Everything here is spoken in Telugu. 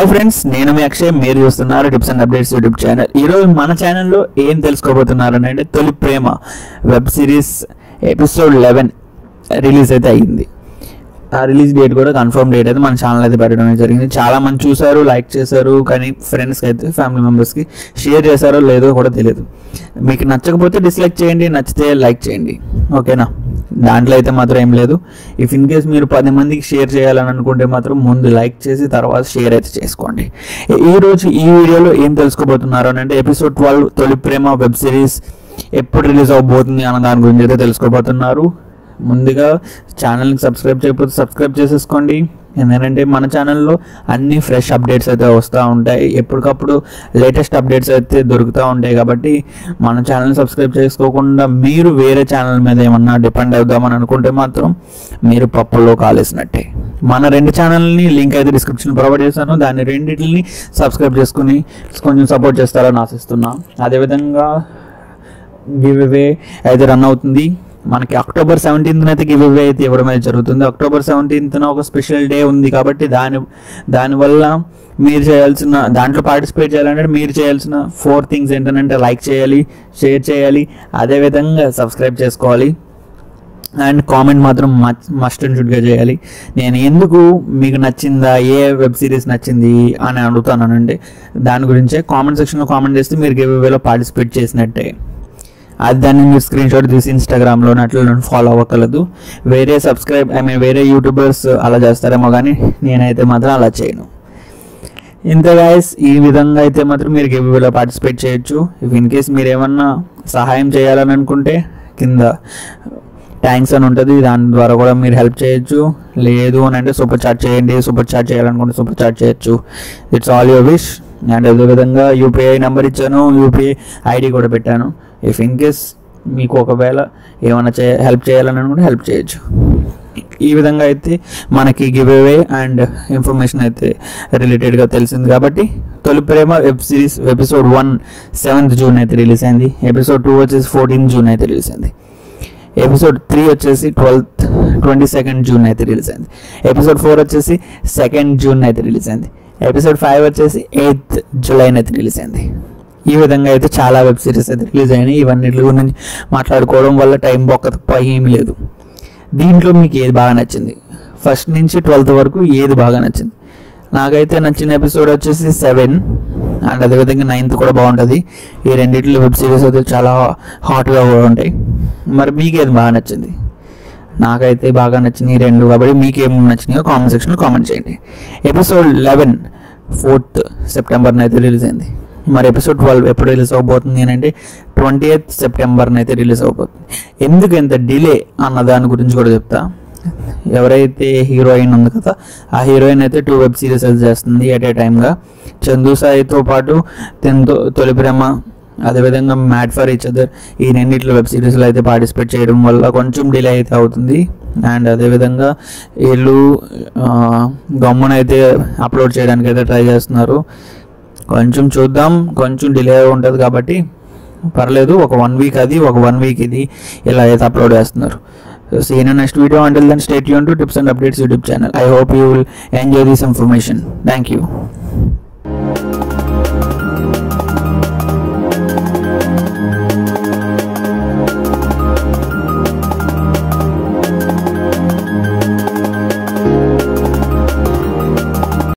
హాయ్ ఫ్రెండ్స్ నేను మీ అక్షయ్ మీరు చూస్తున్నారు tips and updates YouTube channel ఈరోజు మన ఛానల్లో ఏం తెలుసుకోబోతున్నారు అంటే Tholi Prema web series episode eleven release అయితే అయ్యింది ఆ రిలీజ్ డేట్ కూడా కన్ఫర్మ్ డేట్ అయితే మన ఛానల్ అయితే పెట్టడం అయితే జరిగింది చాలా మంది చూసారు లైక్ చేశారు కానీ ఫ్రెండ్స్కి అయితే ఫ్యామిలీ మెంబర్స్కి షేర్ చేశారో లేదో కూడా తెలియదు మీకు నచ్చకపోతే డిస్లైక్ చేయండి నచ్చితే లైక్ చేయండి ఓకేనా దాంట్లో అయితే మాత్రం ఏం లేదు ఇఫ్ ఇన్ కేస్ మీరు పది మందికి షేర్ చేయాలని అనుకుంటే మాత్రం ముందు లైక్ చేసి తర్వాత షేర్ అయితే చేసుకోండి ఈ రోజు ఈ వీడియోలో ఏం తెలుసుకోబోతున్నారు అని అంటే episode twelve Tholi Prema web series ఎప్పుడు రిలీజ్ అవబోతుంది అన్న దాని గురించి అయితే తెలుసుకోబోతున్నారు ముందుగా ఛానల్ని సబ్స్క్రైబ్ చేయకపోతే సబ్స్క్రైబ్ చేసేసుకోండి ఎందుకంటే మన ఛానల్లో అన్ని ఫ్రెష్ అప్డేట్స్ అయితే వస్తూ ఉంటాయి ఎప్పటికప్పుడు లేటెస్ట్ అప్డేట్స్ అయితే దొరుకుతూ ఉంటాయి కాబట్టి మన ఛానల్ని సబ్స్క్రైబ్ చేసుకోకుండా మీరు వేరే ఛానల్ మీద ఏమన్నా డిపెండ్ అవుదామని అనుకుంటే మాత్రం మీరు పప్పుల్లో కాలేసినట్టే మన రెండు ఛానల్ని లింక్ అయితే డిస్క్రిప్షన్ ప్రొవైడ్ చేశాను దాన్ని రెండింటిని సబ్స్క్రైబ్ చేసుకుని కొంచెం సపోర్ట్ చేస్తారని ఆశిస్తున్నా అదేవిధంగా గివ్ అవే అయితే రన్ అవుతుంది మనకి అక్టోబర్ సెవెంటీన్త్ అయితే గివ్ అవే అయితే ఇవ్వడం అయితే జరుగుతుంది అక్టోబర్ సెవెంటీన్త్న ఒక స్పెషల్ డే ఉంది కాబట్టి దాని దానివల్ల మీరు చేయాల్సిన దాంట్లో పార్టిసిపేట్ చేయాలంటే మీరు చేయాల్సిన ఫోర్ థింగ్స్ ఏంటంటే లైక్ చేయాలి షేర్ చేయాలి అదేవిధంగా సబ్స్క్రైబ్ చేసుకోవాలి అండ్ కామెంట్ మాత్రం మస్ట్ అండ్ షుడ్గా చేయాలి నేను ఎందుకు మీకు నచ్చిందా ఏ వెబ్ సిరీస్ నచ్చింది అని అడుగుతానంటే దాని గురించే కామెంట్ సెక్షన్లో కామెంట్ చేస్తే మీరు గివ్ అవేలో పార్టిసిపేట్ చేసినట్టే అది దాన్ని మీరు స్క్రీన్ షాట్ తీసి ఇన్స్టాగ్రామ్లో అట్లా నన్ను ఫాలో అవ్వగలదు వేరే సబ్స్క్రైబ్ ఐ మీన్ వేరే యూట్యూబర్స్ అలా చేస్తారేమో కానీ నేనైతే మాత్రం అలా చేయను ఇంత గాయస్ ఈ విధంగా అయితే మాత్రం మీరు గివ్వేలో పార్టిసిపేట్ చేయొచ్చు ఇఫ్ ఇన్ కేస్ మీరు ఏమన్నా సహాయం చేయాలని అనుకుంటే కింద థ్యాంక్స్ అని ఉంటుంది దాని ద్వారా కూడా మీరు హెల్ప్ చేయొచ్చు లేదు అని అంటే సూపర్ చాట్ చేయండి సూపర్ చాట్ చేయాలనుకుంటే సూపర్ చాట్ చేయొచ్చు it's all your wish and అదేవిధంగా యూపీఐ నెంబర్ ఇచ్చాను యూపీఐ ఐడి కూడా పెట్టాను ఇఫ్ ఇన్ కేస్ మీకు ఒకవేళ ఏమైనా చే హెల్ప్ చేయాలని అనుకుంటే హెల్ప్ చేయొచ్చు ఈ విధంగా అయితే మనకి గివ్ అవే అండ్ ఇన్ఫర్మేషన్ అయితే రిలేటెడ్గా తెలిసింది కాబట్టి Tholi Prema web series episode one seventh June అయితే రిలీజ్ అయింది ఎపిసోడ్ టూ వచ్చేసి ఫోర్టీన్ జూన్ అయితే రిలీజ్ అయింది ఎపిసోడ్ త్రీ వచ్చేసి ట్వెల్త్ ట్వంటీ సెకండ్ జూన్ అయితే రిలీజ్ అయింది ఎపిసోడ్ ఫోర్ వచ్చేసి సెకండ్ జూన్ అయితే రిలీజ్ అయింది ఎపిసోడ్ ఫైవ్ వచ్చేసి ఎయిత్ జూలై అయితే రిలీజ్ అయింది ఈ విధంగా అయితే చాలా వెబ్ సిరీస్ అయితే రిలీజ్ అయినాయి ఇవన్నీ గురించి మాట్లాడుకోవడం వల్ల టైం బొక్క తప్ప ఏమీ లేదు దీంట్లో మీకు ఏది బాగా నచ్చింది ఫస్ట్ నుంచి ట్వెల్త్ వరకు ఏది బాగా నచ్చింది నాకైతే నచ్చిన ఎపిసోడ్ వచ్చేసి సెవెన్ అండ్ అదేవిధంగా నైన్త్ కూడా బాగుంటుంది ఈ రెండిట్లో వెబ్ సిరీస్ అయితే చాలా హాట్గా కూడా ఉంటాయి మరి మీకు ఏది బాగా నచ్చింది నాకైతే బాగా నచ్చినాయి రెండు కాబట్టి మీకు ఏం నచ్చినాయో కామెంట్ సెక్షన్లో కామెంట్ చేయండి ఎపిసోడ్ లెవెన్ ఫోర్త్ సెప్టెంబర్న అయితే రిలీజ్ అయింది మరి ఎపిసోడ్ ట్వెల్వ్ ఎప్పుడు రిలీజ్ అవబోతుంది అని అంటే ట్వంటీ ఎయిత్ సెప్టెంబర్న అయితే రిలీజ్ అవబోతుంది ఎందుకు ఎంత డిలే అన్న దాని గురించి కూడా చెప్తా ఎవరైతే హీరోయిన్ ఉంది కదా ఆ హీరోయిన్ అయితే టూ వెబ్ సిరీస్ చేస్తుంది ఎట్ ఏ టైమ్గా చందు సాయితో పాటు తెంతో తొలి ప్రేమ అదేవిధంగా మ్యాట్ ఫర్ ఈచ్ అదర్ ఈ రెండిట్లో వెబ్ సిరీస్లో అయితే పార్టిసిపేట్ చేయడం వల్ల కొంచెం డిలే అయితే అవుతుంది అండ్ అదేవిధంగా వీళ్ళు గమ్మున అయితే అప్లోడ్ చేయడానికి అయితే ట్రై చేస్తున్నారు కొంచెం చూద్దాం కొంచెం డిలే ఉంటుంది కాబట్టి పర్లేదు ఒక వన్ వీక్ అది ఒక వన్ వీక్ ఇది ఇలా అయితే అప్లోడ్ చేస్తున్నారు see you in the next video until then stay tuned to tips and updates youtube channel i hope you will enjoy this information thank you